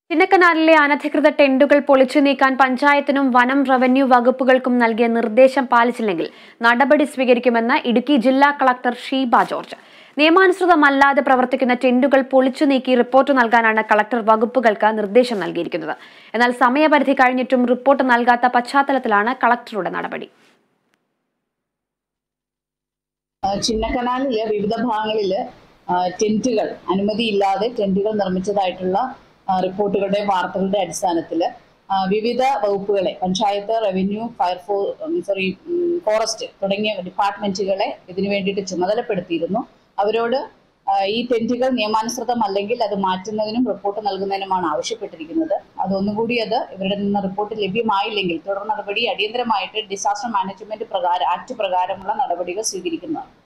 ചിന്നക്കനാലിലെ അനധികൃത ടെന്റുകൾ പൊളിച്ചു നീക്കാൻ പഞ്ചായത്തിനും വനം റവന്യൂ വകുപ്പുകൾക്കും നൽകിയ നിർദ്ദേശം പാലിച്ചില്ലെങ്കിൽ നടപടി സ്വീകരിക്കുമെന്ന് ഇടുക്കി ജില്ലാ കളക്ടർ ഷീബ ജോർജ് നിയമാനുസൃതമല്ലാതെ പ്രവർത്തിക്കുന്ന ടെന്റുകൾ പൊളിച്ചു നീക്കി റിപ്പോർട്ട് നൽകാനാണ് കളക്ടർ വകുപ്പുകൾക്ക് നിർദ്ദേശം നൽകിയിരിക്കുന്നത് എന്നാൽ സമയപരിധി കഴിഞ്ഞിട്ടും റിപ്പോർട്ട് നൽകാത്ത പശ്ചാത്തലത്തിലാണ് കളക്ടറുടെ നടപടി ആ, ചിന്നക്കനാലിലെ വിവിധ ഭാഗങ്ങളില് ആ, ടെന്റുകൾ അനുമതിയില്ലാതെ ടെന്റുകൾ നിർമ്മിച്ചതായിട്ടുള്ള ആ, റിപ്പോർട്ടുകളുടെ വാർത്തകളുടെ അടിസ്ഥാനത്തിൽ വിവിധ വകുപ്പുകളെ പഞ്ചായത്ത് റവന്യൂ ഫയർഫോ സോറി ഫോറസ്റ്റ് തുടങ്ങിയ ഡിപ്പാർട്ട്മെന്റുകളെ ഇതിനു വേണ്ടിയിട്ട് ചുമതലപ്പെടുത്തിയിരുന്നു അവരോട് ആ, ഈ ടെന്റുകൾ നിയമാനുസൃതമല്ലെങ്കിൽ അത് മാറ്റുന്നതിനും റിപ്പോർട്ട് നൽകുന്നതിനുമാണ് ആവശ്യപ്പെട്ടിരിക്കുന്നത് അതൊന്നുകൂടി അത് ഇവരുടെ നിന്ന് റിപ്പോർട്ട് ലഭ്യമായില്ലെങ്കിൽ തുടർ നടപടി അടിയന്തരമായിട്ട് ഡിസാസ്റ്റർ മാനേജ്മെന്റ് പ്രകാരം ആക്ട് പ്രകാരമുള്ള നടപടികൾ സ്വീകരിക്കുന്നതാണ്